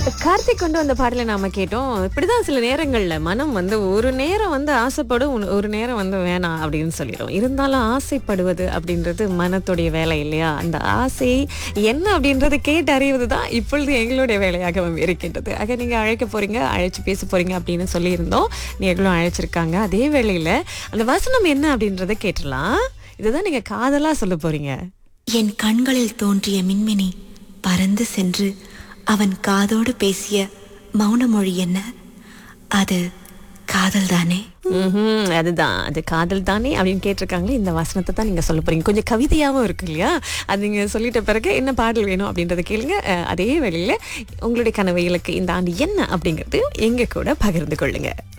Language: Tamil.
கார்த்திக் கொண்டு வந்த பாடலை நாம கேட்டோம் இப்படிதான் சில நேரங்கள்ல மனம் வந்து ஒரு நேரம் வந்து ஆசைப்படும் ஒரு- ஒரு நேரம் வந்து வேணாம் அப்படின்னு சொல்லிடும் இருந்தாலும் ஆசைப்படுவது அப்படின்றது மனத்துடைய வேலை இல்லையா அந்த ஆசை என்ன அப்படின்றத கேட்டு அறிவது தான் இப்பொழுது எங்களுடைய வேலையாகவும் இருக்கின்றது ஆக நீங்க அழைக்க போறீங்க அழைச்சு பேச போறீங்க அப்படின்னு சொல்லியிருந்தோம் நீங்களும் அழைச்சிருக்காங்க அதே வேளையில அந்த வசனம் என்ன அப்படின்றத கேட்டலாம் இதுதான் நீங்க காதலா சொல்ல போறீங்க என் கண்களில் தோன்றிய மின்மினி பறந்து சென்று அவன் காதோடு பேசிய மௌன மொழி என்ன அது காதல்தானே ம்ஹும், அதுதான் அது காதல் தானே அப்படின்னு கேட்டிருக்காங்க இந்த வசனத்தை தான் நீங்க சொல்ல போறீங்க கொஞ்சம் கவிதையாவும் இருக்கு இல்லையா அது நீங்க சொல்லிட்ட பிறகு என்ன பாடல் வேணும் அப்படின்றத கேளுங்க அஹ், அதே வேளையில உங்களுடைய கனவு இலக்கு இந்த ஆண்டு என்ன அப்படிங்கிறது எங்க கூட பகிர்ந்து கொள்ளுங்க